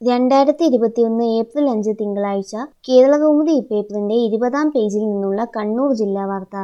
രണ്ടായിരത്തി ഇരുപത്തിയൊന്ന് ഏപ്രിൽ അഞ്ച് തിങ്കളാഴ്ച കേരളകൗമുദി ഇപ്പേപ്പറിന്റെ ഇരുപതാം പേജിൽ നിന്നുള്ള കണ്ണൂർ ജില്ലാ വാർത്ത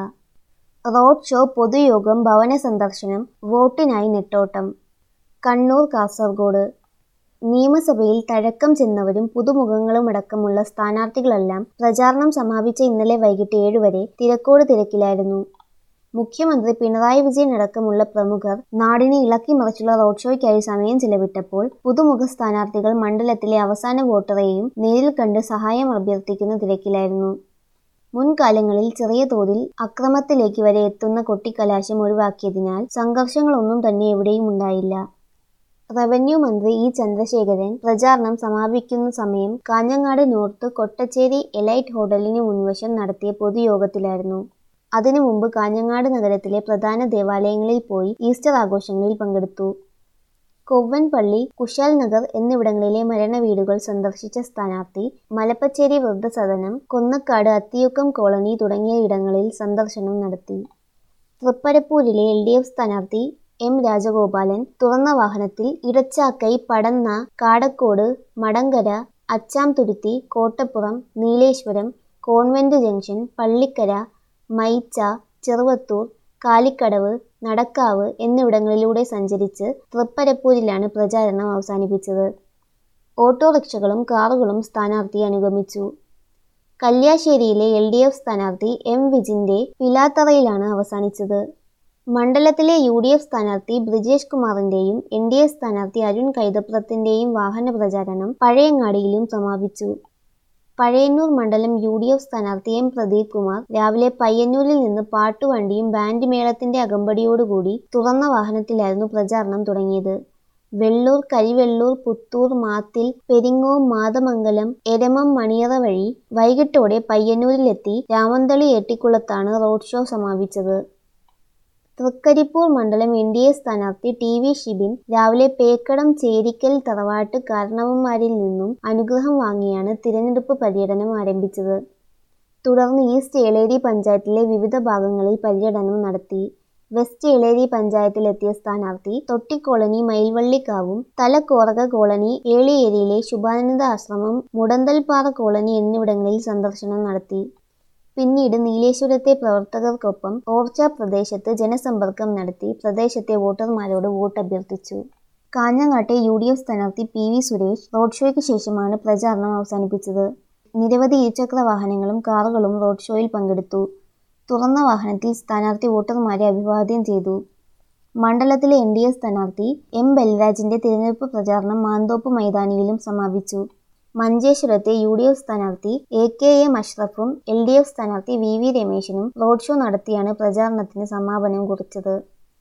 റോഡ് ഷോ പൊതുയോഗം ഭവന സന്ദർശനം വോട്ടിനായി നെട്ടോട്ടം കണ്ണൂർ കാസർഗോഡ് നിയമസഭയിൽ തഴക്കം ചെന്നവരും പുതുമുഖങ്ങളുമടക്കമുള്ള സ്ഥാനാർത്ഥികളെല്ലാം പ്രചാരണം സമാപിച്ച ഇന്നലെ വൈകിട്ട് ഏഴുവരെ തിരക്കോട് തിരക്കിലായിരുന്നു മുഖ്യമന്ത്രി പിണറായി വിജയൻ അടക്കമുള്ള പ്രമുഖർ നാടിനെ ഇളക്കി മറിച്ചുള്ള റോഡ് ഷോയ്ക്കായി സമയം ചിലവിട്ടപ്പോൾ പുതുമുഖ സ്ഥാനാർത്ഥികൾ മണ്ഡലത്തിലെ അവസാന വോട്ടറെയും നേരിൽ കണ്ട് സഹായം അഭ്യർത്ഥിക്കുന്ന തിരക്കിലായിരുന്നു മുൻകാലങ്ങളിൽ ചെറിയ തോതിൽ അക്രമത്തിലേക്ക് വരെ എത്തുന്ന കൊട്ടിക്കലാശം ഒഴിവാക്കിയതിനാൽ സംഘർഷങ്ങളൊന്നും തന്നെ എവിടെയും ഉണ്ടായില്ല റവന്യൂ മന്ത്രി ഇ ചന്ദ്രശേഖരൻ പ്രചാരണം സമാപിക്കുന്ന സമയം കാഞ്ഞങ്ങാട് നോർത്ത് കൊട്ടച്ചേരി എലൈറ്റ് ഹോട്ടലിന് മുൻവശം നടത്തിയ പൊതുയോഗത്തിലായിരുന്നു അതിനു മുമ്പ് കാഞ്ഞങ്ങാട് നഗരത്തിലെ പ്രധാന ദേവാലയങ്ങളിൽ പോയി ഈസ്റ്റർ ആഘോഷങ്ങളിൽ പങ്കെടുത്തു കൊവ്വൻപള്ളി കുശാൽ നഗർ എന്നിവിടങ്ങളിലെ മരണവീടുകൾ സന്ദർശിച്ച സ്ഥാനാർത്ഥി മലപ്പച്ചേരി വൃദ്ധസദനം കൊന്നക്കാട് അത്തിയുക്കം കോളനി തുടങ്ങിയ ഇടങ്ങളിൽ സന്ദർശനം നടത്തി തൃപ്പരപ്പൂരിലെ എൽ ഡി എഫ് സ്ഥാനാർത്ഥി എം രാജഗോപാലൻ തുറന്ന വാഹനത്തിൽ ഇടച്ചാക്കൈ പടന്ന കാടക്കോട് മടങ്കര അച്ചാംതുരുത്തി കോട്ടപ്പുറം നീലേശ്വരം കോൺവെന്റ് ജംഗ്ഷൻ പള്ളിക്കര മൈച്ച ചെറുവത്തൂർ കാലിക്കടവ് നടക്കാവ് എന്നിവിടങ്ങളിലൂടെ സഞ്ചരിച്ച് തൃപ്പരപ്പൂരിലാണ് പ്രചാരണം അവസാനിപ്പിച്ചത് ഓട്ടോറിക്ഷകളും കാറുകളും സ്ഥാനാർത്ഥിയെ അനുഗമിച്ചു കല്യാശ്ശേരിയിലെ എൽ ഡി എഫ് സ്ഥാനാർത്ഥി എം വിജിന്റെ പിലാത്തറയിലാണ് അവസാനിച്ചത് മണ്ഡലത്തിലെ യു ഡി എഫ് സ്ഥാനാർത്ഥി ബ്രിജേഷ് കുമാറിന്റെയും എൻ ഡി എ സ്ഥാനാർത്ഥി അരുൺ കൈതപ്രത്തിന്റെയും വാഹന പ്രചാരണം പഴയങ്ങാടിയിലും സമാപിച്ചു പഴയന്നൂർ മണ്ഡലം യു ഡി എഫ് സ്ഥാനാർത്ഥി എം പ്രദീപ് കുമാർ രാവിലെ പയ്യന്നൂരിൽ നിന്ന് പാട്ടുവണ്ടിയും ബാൻഡ് മേളത്തിന്റെ അകമ്പടിയോടുകൂടി തുറന്ന വാഹനത്തിലായിരുന്നു പ്രചാരണം തുടങ്ങിയത് വെള്ളൂർ കരിവെള്ളൂർ പുത്തൂർ മാത്തിൽ പെരിങ്ങോം മാതമംഗലം എരമം മണിയറ വഴി വൈകിട്ടോടെ പയ്യന്നൂരിലെത്തി രാമന്തളി ഏട്ടിക്കുളത്താണ് റോഡ് ഷോ സമാപിച്ചത് തൃക്കരിപ്പൂർ മണ്ഡലം എൻ ഡി എ സ്ഥാനാർത്ഥി ടി വി ഷിബിൻ രാവിലെ പേക്കടം ചേരിക്കൽ തറവാട്ട് കാരണവന്മാരിൽ നിന്നും അനുഗ്രഹം വാങ്ങിയാണ് തിരഞ്ഞെടുപ്പ് പര്യടനം ആരംഭിച്ചത് തുടർന്ന് ഈസ്റ്റ് ഏളേരി പഞ്ചായത്തിലെ വിവിധ ഭാഗങ്ങളിൽ പര്യടനം നടത്തി വെസ്റ്റ് ഏളേരി പഞ്ചായത്തിലെത്തിയ സ്ഥാനാർത്ഥി തൊട്ടിക്കോളനി മയിൽവള്ളിക്കാവും തലക്കോറക കോളനി ഏളിയേരിയിലെ ശുഭാനന്ദ ആശ്രമം മുടന്തൽപ്പാറ കോളനി എന്നിവിടങ്ങളിൽ സന്ദർശനം നടത്തി പിന്നീട് നീലേശ്വരത്തെ പ്രവർത്തകർക്കൊപ്പം ഓർച്ച പ്രദേശത്ത് ജനസമ്പർക്കം നടത്തി പ്രദേശത്തെ വോട്ടർമാരോട് വോട്ട് അഭ്യർത്ഥിച്ചു കാഞ്ഞങ്ങാട്ടെ യു ഡി എഫ് സ്ഥാനാർത്ഥി പി വി സുരേഷ് റോഡ് ഷോയ്ക്ക് ശേഷമാണ് പ്രചാരണം അവസാനിപ്പിച്ചത് നിരവധി ഇരുചക്ര വാഹനങ്ങളും കാറുകളും റോഡ് ഷോയിൽ പങ്കെടുത്തു തുറന്ന വാഹനത്തിൽ സ്ഥാനാർത്ഥി വോട്ടർമാരെ അഭിവാദ്യം ചെയ്തു മണ്ഡലത്തിലെ എൻ ഡി എ സ്ഥാനാർത്ഥി എം ബൽരാജിന്റെ തിരഞ്ഞെടുപ്പ് പ്രചാരണം മാന്തോപ്പ് മൈതാനിയിലും സമാപിച്ചു മഞ്ചേശ്വരത്തെ യു ഡി എഫ് സ്ഥാനാർത്ഥി എ കെ എം അഷ്റഫും എൽ ഡി എഫ് സ്ഥാനാർത്ഥി വി വി രമേശിനും റോഡ് ഷോ നടത്തിയാണ് പ്രചാരണത്തിന് സമാപനം കുറിച്ചത്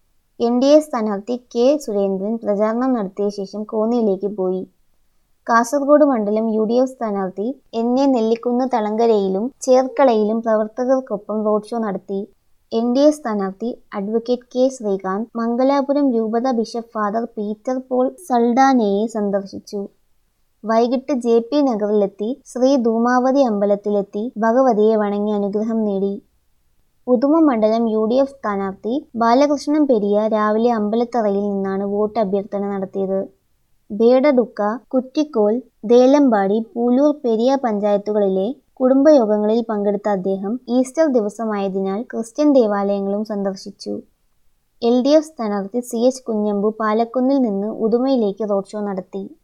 എൻ ഡി എ സ്ഥാനാർത്ഥി കെ സുരേന്ദ്രൻ പ്രചാരണം നടത്തിയ ശേഷം കോന്നിയിലേക്ക് പോയി കാസർഗോഡ് മണ്ഡലം യു ഡി എഫ് സ്ഥാനാർത്ഥി എൻ എ നെല്ലിക്കുന്ന് തളങ്കരയിലും ചേർക്കളയിലും പ്രവർത്തകർക്കൊപ്പം റോഡ് ഷോ നടത്തി എൻ ഡി എ സ്ഥാനാർത്ഥി അഡ്വക്കേറ്റ് കെ ശ്രീകാന്ത് മംഗലാപുരം രൂപത ബിഷപ്പ് ഫാദർ പീറ്റർ പോൾ സൾഡാനയെ സന്ദർശിച്ചു വൈകിട്ട് ജെ പി നഗറിലെത്തി ശ്രീ ധൂമാവതി അമ്പലത്തിലെത്തി ഭഗവതിയെ വണങ്ങി അനുഗ്രഹം നേടി ഉദുമ മണ്ഡലം യു ഡി എഫ് സ്ഥാനാർത്ഥി ബാലകൃഷ്ണൻ പെരിയ രാവിലെ അമ്പലത്തറയിൽ നിന്നാണ് വോട്ട് അഭ്യർത്ഥന നടത്തിയത് ബേഡഡുക്ക കുറ്റിക്കോൽ ദേലമ്പാടി പൂലൂർ പെരിയ പഞ്ചായത്തുകളിലെ കുടുംബയോഗങ്ങളിൽ പങ്കെടുത്ത അദ്ദേഹം ഈസ്റ്റർ ദിവസമായതിനാൽ ക്രിസ്ത്യൻ ദേവാലയങ്ങളും സന്ദർശിച്ചു എൽ ഡി എഫ് സ്ഥാനാർത്ഥി സി എച്ച് കുഞ്ഞമ്പു പാലക്കുന്നിൽ നിന്ന് ഉദുമയിലേക്ക് റോഡ് ഷോ നടത്തി